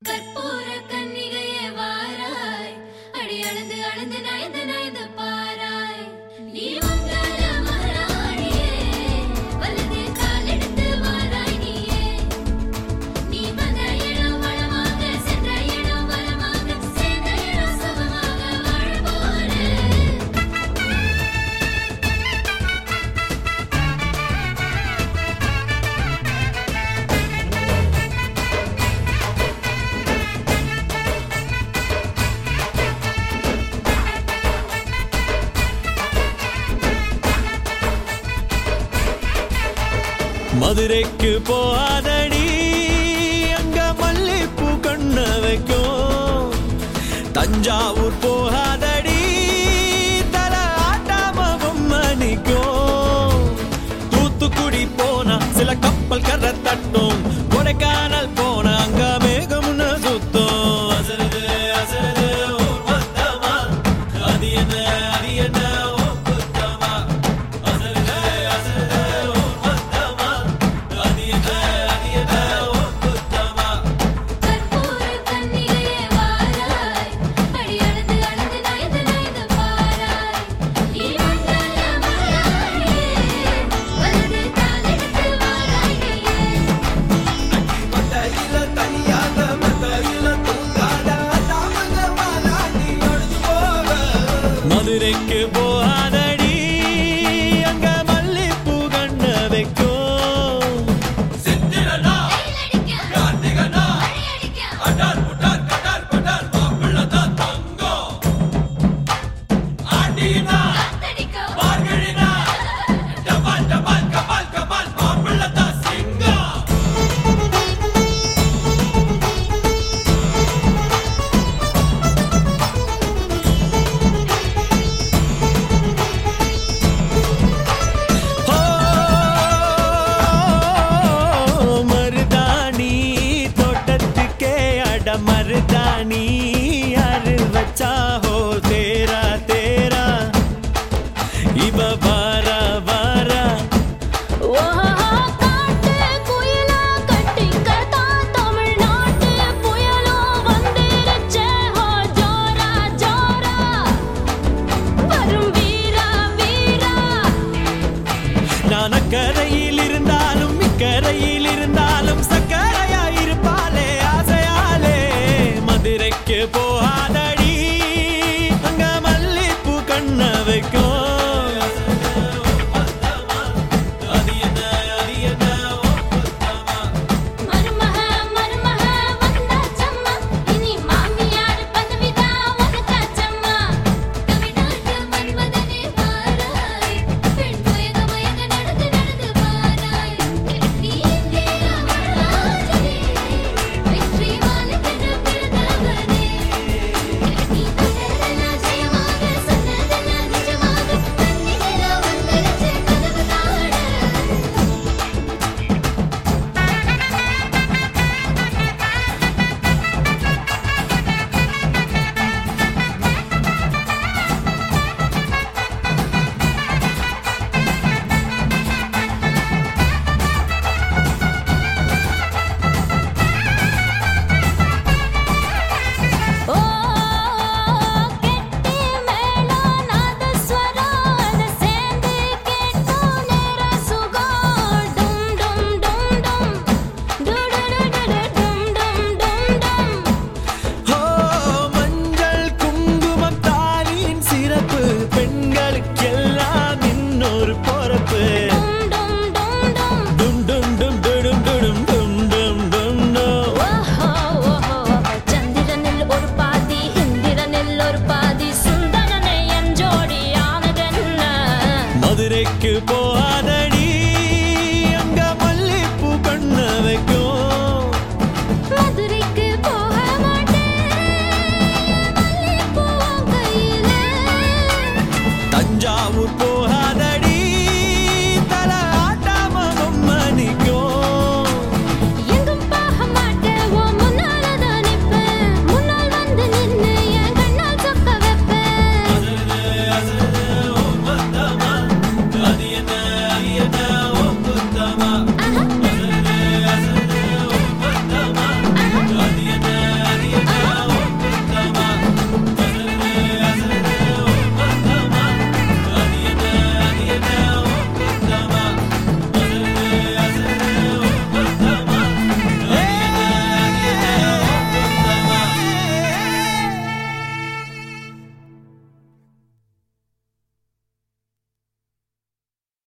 கற்பூர கன்னிகையே வாராய் அடி அளந்து அளந்து நயந்து நயந்து பாராய் நீ மங்கள மகாராணியே வலது காலெடுத்து வாராய் நீயே நீ வந்த இடம் வளமாக சென்ற இடம் வளமாக சேர்ந்த இடம் சுகமாக வாழ போறேன் மதுரைக்கு போகாதடி அங்க மல்லிப்பூ கண்ண வைக்கும் தஞ்சாவூர் போகாதடி தல ஆட்டாம பொம்மணிக்கும் தூத்துக்குடி போனா சில கப்பல் கரை தட்டும் கொடைக்கானல் போனா அங்க மேகம்னு சுத்தும் அசருது அசருது ஊர் மொத்தமா அது என்ன அது என்ன ஓ குத்தமா அசருது அசருது ஊர் மொத்தமா அது என்ன அது என்ன ஓ குத்தமா கற்பூர கன்னிகையே வாராய் அடி அளந்து அளந்து நயந்து நயந்து பாராய் நீ மங்கள மகாராணியே வலது காலெடுத்து வாராய் நீயே மத்தையில தனியாக மத்தையில தூங்காத தாமங்க மாலாடி ஒழுது போக மதுரைக்கு போகாதடி அங்க மல்லிப்பூ கண்ண வைக்கும் சித்திரனா வெயிலடிக்க கார்த்திகனா மழையடிக்க அடார் புட்டார் கடார் படார் மாப்பிள்ள தான் தங்கம் ஆண்டினா காத்தடிக்க மார்கழினா டபால் டபால் கபால் கபால் மாப்பிள்ள தான் சிங்கம் ஓ மருதாணி தோட்டத்துக்கே அட மருதாணி யாரு வச்சா ஹோ தேரா தேரா இவ வாரா வாரா ஓஹோ காட்டு குயிலா கட்டிக்கதா தமிழ்நாட்டு புயலோ வந்திருச்சே ஹோ ஜோரா ஜோரா வரும் வீரா வீரா நான் அக்கரையில் இருந்தாலும் இக்கரையில் இருந்தாலும் சக்கரையா இருப்பாளே ஆசையாலே மதுரைக்கு போகாத